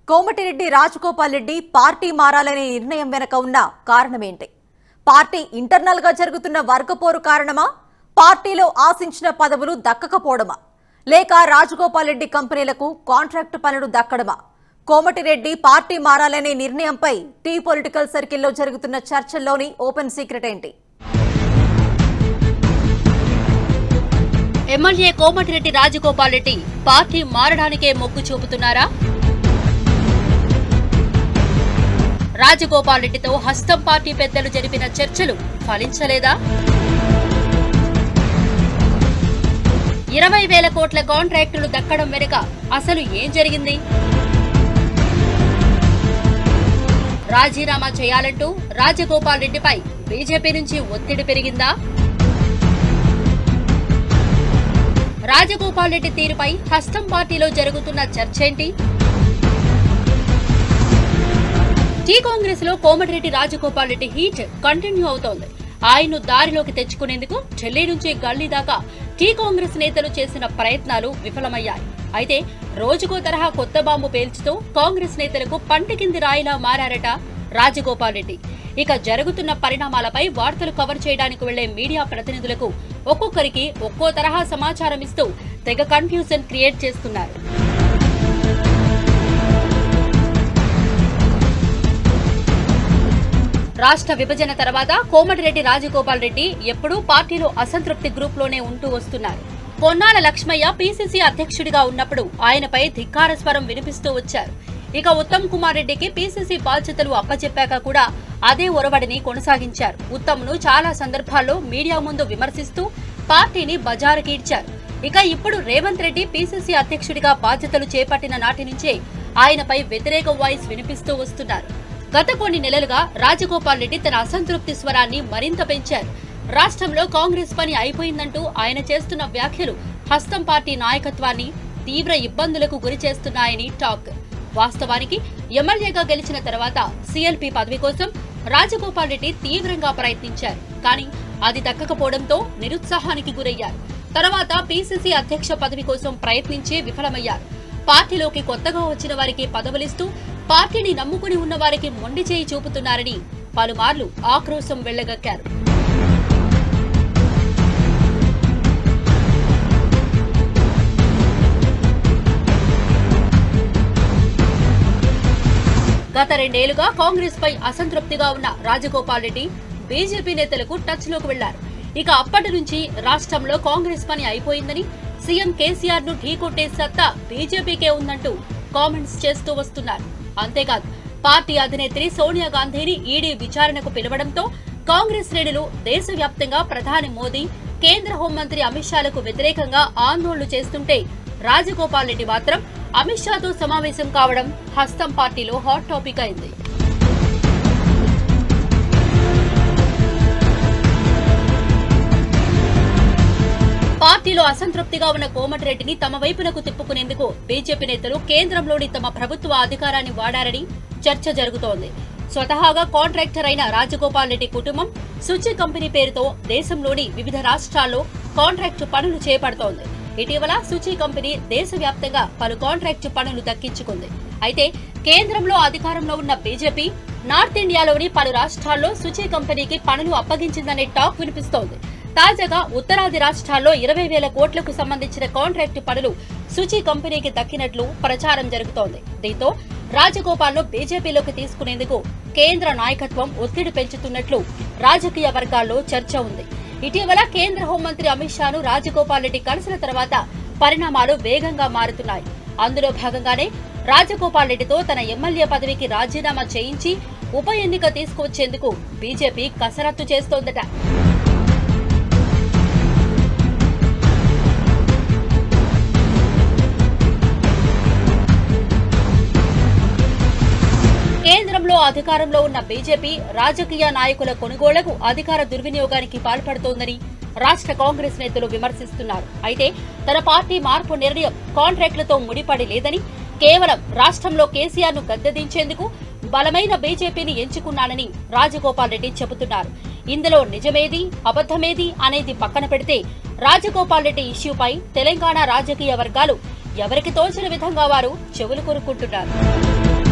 Komatireddy Rajagopal Reddy party మారాలనే నిర్ణయం వెనక ఉన్న కారణమేంటి పార్టీ ఇంటర్నల్ గా జరుగుతున్న వర్గపోరు కారణమా పార్టీలో ఆశించిన పదవులు దక్కకపోవడమా లేక రాజగోపాల్ రెడ్డి కంపెనీలకు కాంట్రాక్టు పనులు దక్కడమా కోమటిరెడ్డి పార్టీ మారాలనే నిర్ణయంపై టీ పొలిటికల్ సర్కిల్లో జరుగుతున్న చర్చల్లోని ఓపెన్ సీక్రెట్ ఏంటి ఎమ్మెల్యే కోమటిరెడ్డి రాజగోపాల్ రెడ్డి పార్టీ మారడానికే మొగ్గు చూపుతున్నారా రాజగోపాల్ రెడ్డితో హస్తం పార్టీ పెద్దలు జరిపిన చర్చలు ఫలించలేదా ఇరవై వేల కోట్ల కాంట్రాక్టులు దక్కడం వెనుక అసలు ఏం జరిగింది రాజీనామా చేయాలంటూ రాజగోపాల్ రెడ్డిపై బీజేపీ నుంచి ఒత్తిడి పెరిగిందా రాజగోపాల్ రెడ్డి తీరుపై హస్తం పార్టీలో జరుగుతున్న చర్చేంటి టీ కాంగ్రెస్ లో కోమటిరెడ్డి రాజగోపాల్ రెడ్డి హీట్ కంటిన్యూ అవుతోంది ఆయన్ను దారిలోకి తెచ్చుకునేందుకు ఢిల్లీ నుంచి గల్లీ దాకా టీ కాంగ్రెస్ నేతలు చేసిన ప్రయత్నాలు విఫలమయ్యాయి అయితే రోజుకో తరహా కొత్త బాంబు పేల్చుతూ కాంగ్రెస్ నేతలకు పంట కింది రాయిలా మారారట రాజగోపాల్ రెడ్డి ఇక జరుగుతున్న పరిణామాలపై వార్తలు కవర్ చేయడానికి వెళ్లే మీడియా ప్రతినిధులకు ఒక్కొక్కరికి ఒక్కో తరహా సమాచారం ఇస్తూ తెగ కన్ఫ్యూజన్ క్రియేట్ చేస్తున్నారు రాష్ట్ర విభజన తర్వాత కోమటిరెడ్డి రాజగోపాల్ రెడ్డి ఎప్పుడూ పార్టీలో అసంతృప్తి గ్రూప్ లోనే ఉంటూ వస్తున్నారు పొన్నాల లక్ష్మయ్య పీసీసీ అధ్యక్షుడిగా ఉన్నప్పుడు ఆయనపై ధిక్కార స్వరం వినిపిస్తూ వచ్చారు ఇక ఉత్తమ్ కుమార్ రెడ్డికి పీసీసీ బాధ్యతలు అప్పచెప్పాక కూడా అదే ఒరవడిని కొనసాగించారు ఉత్తమ్ను చాలా సందర్భాల్లో మీడియా ముందు విమర్శిస్తూ పార్టీని బజారుకీడ్చారు ఇక ఇప్పుడు రేవంత్ రెడ్డి పీసీసీ అధ్యక్షుడిగా బాధ్యతలు చేపట్టిన నాటి నుంచే ఆయనపై వ్యతిరేక వాయిస్ వినిపిస్తూ వస్తున్నారు గత కొన్ని నెలలుగా రాజగోపాల్ రెడ్డి తన అసంతృప్తి స్వరాన్ని మరింత పెంచారు రాష్ట్రంలో కాంగ్రెస్ పని అయిపోయిందంటూ ఆయన చేస్తున్న వ్యాఖ్యలు హస్తం పార్టీ నాయకత్వాన్ని తీవ్ర ఇబ్బందులకు గురి చేస్తున్నాయని టాక్ వాస్తవానికి ఎమ్మెల్యేగా గెలిచిన తర్వాత సీఎల్పీ పదవి కోసం రాజగోపాల్ రెడ్డి తీవ్రంగా ప్రయత్నించారు కానీ అది దక్కకపోవడంతో నిరుత్సాహానికి గురయ్యారు తర్వాత పీసీసీ అధ్యక్ష పదవి కోసం ప్రయత్నించి విఫలమయ్యారు పార్టీలోకి కొత్తగా వచ్చిన వారికి పదవులిస్తూ పార్టీని నమ్ముకుని ఉన్న వారికి మొండి చేయి చూపుతున్నారని పలుమార్లు ఆక్రోశం వెళ్లగక్కారు గత రెండేళ్లుగా కాంగ్రెస్ పై అసంతృప్తిగా ఉన్న రాజగోపాల్ రెడ్డి బీజేపీ నేతలకు టచ్ లోకి వెళ్లారు ఇక అప్పటి నుంచి రాష్ట్రంలో కాంగ్రెస్ పని అయిపోయిందని సీఎం కేసీఆర్ ను ఢీకొట్టే సత్తా బీజేపీకే ఉందంటూ కామెంట్స్ చేస్తూ వస్తున్నారు అంతేకాదు పార్టీ అధినేత్రి సోనియా గాంధీని ఈడీ విచారణకు పిలవడంతో కాంగ్రెస్ శ్రేణులు దేశవ్యాప్తంగా ప్రధాని మోదీ కేంద్ర హోంమంత్రి అమిత్ షాలకు వ్యతిరేకంగా ఆందోళనలు చేస్తుంటే రాజగోపాల్ రెడ్డి మాత్రం అమిత్ షాతో సమావేశం కావడం హస్తం పార్టీలో హాట్ టాపిక్ అయింది పార్టీలో అసంతృప్తిగా ఉన్న కోమటిరెడ్డిని తమ వైపునకు తిప్పుకునేందుకు బీజేపీ నేతలు కేంద్రంలోని తమ ప్రభుత్వ అధికారాన్ని వాడారని చర్చ జరుగుతోంది స్వతహాగా కాంట్రాక్టర్ అయిన రాజగోపాల్ రెడ్డి కుటుంబం సుచి కంపెనీ పేరుతో దేశంలోని వివిధ రాష్ట్రాల్లో కాంట్రాక్టు పనులు చేపడుతోంది ఇటీవల సుచి కంపెనీ దేశవ్యాప్తంగా పలు కాంట్రాక్టు పనులు దక్కించుకుంది అయితే కేంద్రంలో అధికారంలో ఉన్న బీజేపీ నార్త్ ఇండియాలోని పలు రాష్ట్రాల్లో సుచి కంపెనీకి పనులు అప్పగించిందనే టాక్ వినిపిస్తోంది తాజాగా ఉత్తరాది రాష్ట్రాల్లో ఇరవై వేల కోట్లకు సంబంధించిన కాంట్రాక్టు పనులు సుచి కంపెనీకి దక్కినట్లు ప్రచారం జరుగుతోంది దీంతో రాజగోపాల్ను బీజేపీలోకి తీసుకునేందుకు కేంద్ర నాయకత్వం ఒత్తిడి పెంచుతున్నట్లు రాజకీయ వర్గాల్లో చర్చ ఉంది ఇటీవల కేంద్ర హోంమంత్రి అమిత్ షాను రాజగోపాల్ రెడ్డి కలిసిన తర్వాత పరిణామాలు వేగంగా మారుతున్నాయి అందులో భాగంగానే రాజగోపాల్ రెడ్డితో తన ఎమ్మెల్యే పదవికి రాజీనామా చేయించి ఉప ఎన్నిక తీసుకువచ్చేందుకు బీజేపీ కసరత్తు చేస్తోందట కేంద్రంలో అధికారంలో ఉన్న బీజేపీ రాజకీయ నాయకుల కొనుగోళ్లకు అధికార దుర్వినియోగానికి పాల్పడుతోందని రాష్ట్ర కాంగ్రెస్ నేతలు విమర్శిస్తున్నారు అయితే తన పార్టీ మార్పు నిర్ణయం కాంట్రాక్టులతో ముడిపడి లేదని కేవలం రాష్ట్రంలో కేసీఆర్ ను గద్దెదించేందుకు బలమైన బీజేపీని ఎంచుకున్నానని రాజగోపాల్ రెడ్డి చెబుతున్నారు ఇందులో నిజమేది అబద్ధమేది అనేది పక్కన పెడితే రాజగోపాల్ రెడ్డి ఇష్యూపై తెలంగాణ రాజకీయ వర్గాలు ఎవరికి తోచిన విధంగా వారు చెవులు కొరుక్కుంటున్నారు